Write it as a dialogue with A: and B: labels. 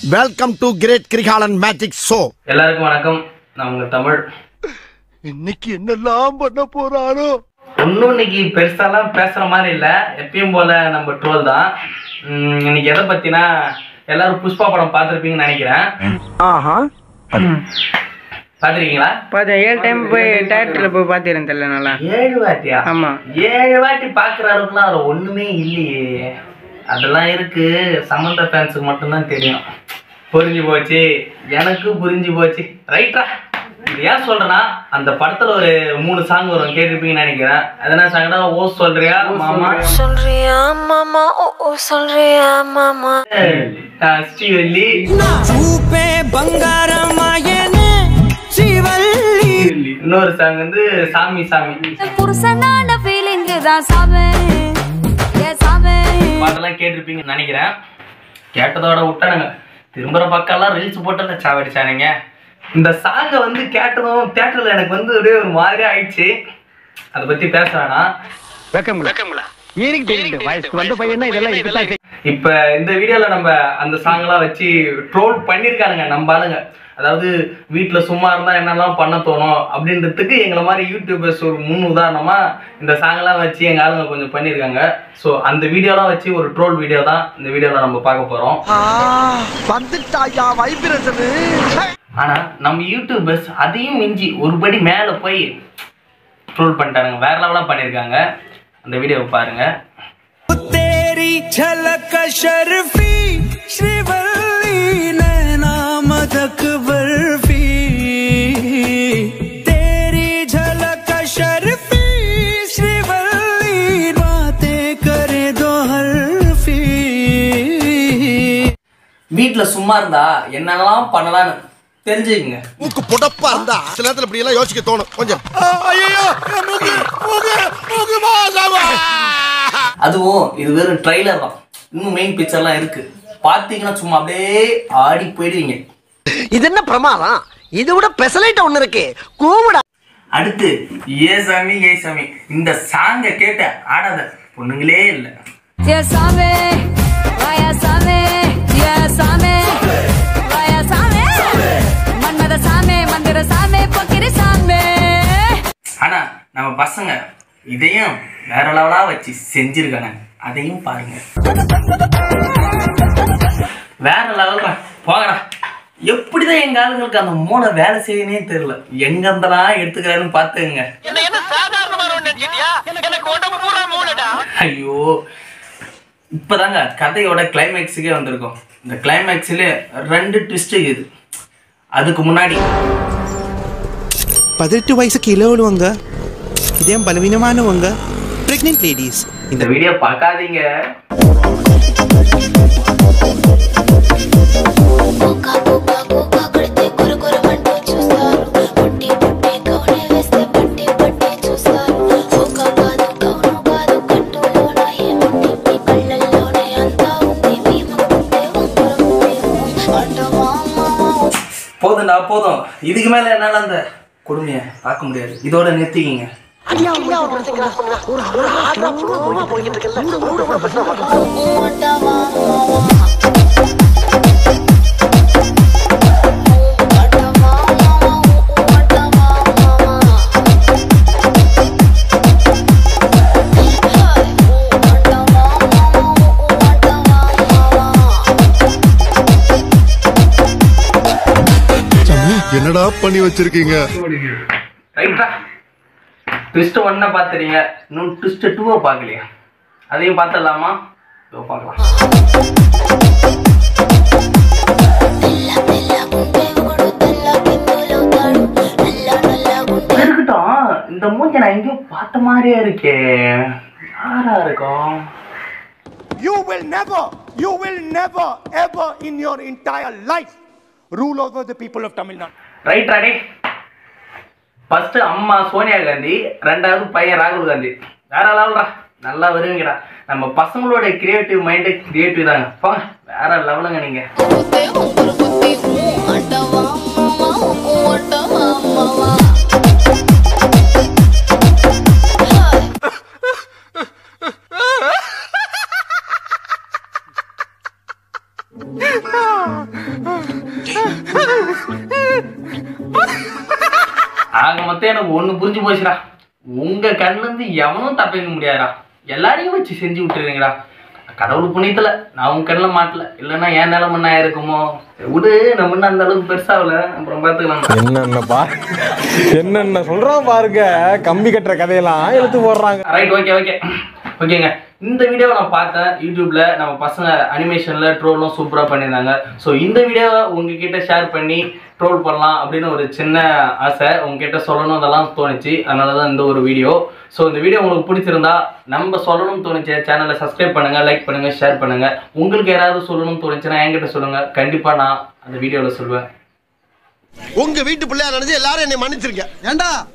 A: Welcome to great Kirikalan magic show
B: எல்லாருக்கும் வணக்கம் நான் உங்க தமிழ்
A: இன்னைக்கு என்னெல்லாம் பண்ண போறாரோ
B: ஒன்றும் இன்னைக்கு பெருசாலாம் பேசுற மாதிரி இல்லை எப்பயும் போல நம்ம ட்ரோல் தான் உம், இன்னைக்கு எதை பத்தினா எல்லாரும் புஷ்பா படம் பார்த்துருப்பீங்கன்னு நினைக்கிறேன்
C: ஆஹா
B: பார்த்துருக்கீங்களா
C: பார்த்தேன் ஏழு டைம் போய் தேட்டரில் போய் பார்த்துருந்தேன் தெரியல நல்லா
B: ஏழு வாட்டியா
C: ஆமா.
B: ஏழு வாட்டி பார்க்குற அளவுக்குலாம் அதில் ஒண்ணுமே இல்லையே அதெல்லாம் இருக்கு சமந்த ஃபேன்ஸுக்கு மட்டும்தான் தெரியும் புரிஞ்சு போச்சு எனக்கு புரிஞ்சு போச்சு ரைட்டா இது ஏன் சொல்றேன்னா அந்த படத்துல ஒரு மூணு சாங் வரும் கேட்டிருப்பீங்கன்னு நினைக்கிறேன் அதனா சாங்னா ஓ சொல்றியா மாமா
D: சொல்றியா மாமா ஓ ஓ சொல்றியா மாமா
B: அஹ் ஸ்ரீவல்லி
E: చూపే బంగారమాయనే శ్రీవల్లి
B: இன்னொரு சாங் வந்து சாமி சாமி
D: புருஷனான ஃபீலிங் தான் சாமே ஏ சாமே
B: பாட்டெல்லாம் கேட்டிருப்பீங்கன்னு நினைக்கிறேன் கேட்டதோட விட்டானுங்க திரும்புற பக்கம்லாம் ரீல்ஸ் போட்டு சாவடிச்சானுங்க இந்த சாங்கை வந்து கேட்டதும் தேட்டரில் எனக்கு வந்து ஒரே ஒரு மாதிரி ஆயிடுச்சு அதை பற்றி பேச வேணாம்
C: எனக்கு தெரியுது வயசுக்கு வந்த பையனா இதெல்லாம் இருக்கத்தான் செய்யும்.
B: இப்போ இந்த வீடியோவில் நம்ம அந்த சாங்லாம் வச்சு ட்ரோல் பண்ணியிருக்கானுங்க நம்ம ஆளுங்க அதாவது வீட்டில் சும்மா இருந்தால் என்னெல்லாம் பண்ண தோணும் அப்படின்றதுக்கு எங்களை மாதிரி யூடியூபர்ஸ் ஒரு முன் உதாரணமாக இந்த சாங்லாம் வச்சு எங்கள் ஆளுங்க கொஞ்சம் பண்ணியிருக்காங்க ஸோ அந்த வீடியோலாம் வச்சு ஒரு ட்ரோல் வீடியோ தான் இந்த வீடியோவில் நம்ம பார்க்க போகிறோம்
A: வந்துட்டாயா வைப்ரேஷனு
B: ஆனால் நம்ம யூடியூபர்ஸ் அதையும் மிஞ்சி ஒரு படி மேலே போய் ட்ரோல் பண்ணிட்டானுங்க வேற லெவலாக பண்ணியிருக்காங்க அந்த வீடியோவை பாருங்கள்
E: तेरी झलक शर्फी श्रीवल्ली नैना मदक बर्फी तेरी झलक शर्फी श्रीवल्ली बातें करे दो हल्फी
B: வீட்டில் சும்மா இருந்தா என்னெல்லாம் பண்ணலாம்னு தெரிஞ்சுக்கங்க
A: மூக்கு புடப்பா இருந்தா சில நேரத்துல இப்படி எல்லாம் யோசிக்க தோணும் கொஞ்சம் ஐயோ மூக்கு மூக்கு மூக்கு மாசாவா
B: அதுவும் இது வெறும் ட்ரைலர் தான் இன்னும் மெயின் பிக்சர்லாம் இருக்கு பார்த்தீங்கன்னா சும்மா அப்படியே ஆடி போயிடுவீங்க
F: இது என்ன பிரமாதம் இது விட பெசலைட் ஒண்ணு இருக்கு கூவுடா
B: அடுத்து ஏ சாமி ஏ சாமி இந்த சாங்கை கேட்ட ஆடாத பொண்ணுங்களே இல்லை
D: ஏ சாமே வாயா சாமே ஏ சாமே வாயா சாமே மன்மத சாமே மந்திர சாமே பொக்கிரி சாமே
B: ஆனா நம்ம பசங்க இதையும் வேற லெவலா வச்சு செஞ்சிருக்காங்க அதையும் பாருங்க வேற லெவல் போகடா எப்படிதான் எங்க ஆளுங்களுக்கு அந்த மூளை வேலை செய்யனே தெரியல எங்க இருந்தெல்லாம் எடுத்துக்கிறாருன்னு பாத்துங்க ஐயோ இப்பதாங்க கதையோட கிளைமேக்ஸுக்கே வந்திருக்கோம் இந்த கிளைமேக்ஸ்ல ரெண்டு ட்விஸ்ட் இது அதுக்கு முன்னாடி
G: పదిహెట్టు వయసు కిలోలువంగ ఇదేం బలవీనమానవంగ ప్రెగ్నెంట్ లేడీస్
B: இந்த வீடியோ பார்க்காதீங்க
H: కుక్క కుక్క కుక్క కొడితే కొర కొర మంటూ చూస్తారు పుట్టి పుట్టి కౌనే వేస్తే పట్టి పట్టి చూస్తారు కుక్క కాదు కౌను కాదు కట్టులోన ఏముంది మీ కళ్ళల్లోనే అంతా ఉంది మీ ముక్కుంటే ఉంగరం ఉంది అంటవా మామ
B: போதும்டா போதும் இதுக்கு மேல என்னால அந்த கொடுமையை பார்க்க முடியாது இதோட நிறுத்திக்கிங்க
H: అంటవా అంటవా అంటవా
A: என்னடா பண்ணி வச்சிருக்கீங்க
B: ரைட்டா ட்விஸ்ட் ஒன்னை பார்த்துறீங்க இன்னும் ட்விஸ்ட் டூவை பார்க்கலையா அதையும் பார்த்துடலாமா இதோ பார்க்கலாம்
H: తెల్ల తెల్లగుంటే ఒకడు తెల్ల కిందులవుతాడు నల్ల నల్లగుంటే
B: இருக்கட்டும் இந்த மூஞ்ச நான் எங்கேயோ பார்த்த மாதிரியே இருக்கே யாரா இருக்கும்
I: You will never, you will never, ever in your entire life rule over the people of Tamil Nadu.
B: Right ராடே ஃபர்ஸ்ட் அம்மா சோனியா காந்தி ரெண்டாவது பையன் ராகுல் காந்தி வேற லெவல்டா நல்லா வருவீங்கடா நம்ம பசங்களோட கிரியேட்டிவ் மைண்டு கிரியேட்டிவ் தாங்க போங்க வேற லெவலுங்க நீங்க
H: కొడితే ఒంగురు బుద్ధి ఊ అంటవా మామ ఊ అంటవా మామ
B: ஆக மொத்தம் எனக்கு ஒண்ணு புரிஞ்சு போச்சுடா உங்க கண்ணுல இருந்து எவனும் தப்பிக்க முடியாதுடா எல்லாரையும் வச்சு செஞ்சு விட்டுருவீங்கடா கடவுள் புண்ணியத்துல நான் உங்க கண்ணில் மாட்டல இல்லைன்னா என் நிலைமை என்ன இருக்குமோ விடு நம்ம இன்னும் அந்த அளவுக்கு பெருசாகல அப்புறம் பார்த்துக்கலாம்
J: என்னென்ன பா என்னென்ன சொல்றான் பாருங்க கம்பி கட்டுற கதையெல்லாம் எடுத்து போடுறாங்க
B: ரைட் ஓகே ஓகே ஓகேங்க இந்த வீடியோவை நான் பார்த்தேன் யூடியூப்ல நம்ம பசங்க அனிமேஷன்ல ட்ரோலும் சூப்பராக பண்ணியிருந்தாங்க ஸோ இந்த வீடியோவை உங்ககிட்ட ஷேர் பண்ணி ட்ரோல் பண்ணலாம் அப்படின்னு ஒரு சின்ன ஆசை உங்ககிட்ட சொல்லணும் அதெல்லாம் தோணுச்சு அதனால தான் இந்த ஒரு வீடியோ ஸோ இந்த வீடியோ உங்களுக்கு பிடிச்சிருந்தா நம்ம சொல்லணும்னு தோணுச்சு சேனலை சப்ஸ்கிரைப் பண்ணுங்க லைக் பண்ணுங்க ஷேர் பண்ணுங்க உங்களுக்கு யாராவது சொல்லணும்னு தோணுச்சுன்னா என்கிட்ட சொல்லுங்க கண்டிப்பா நான் அந்த வீடியோவில் சொல்லுவேன்
A: உங்க வீட்டு பிள்ளையா நினைச்சு எல்லாரும் என்னை மன்னிச்சிருங்க
F: ஏண்டா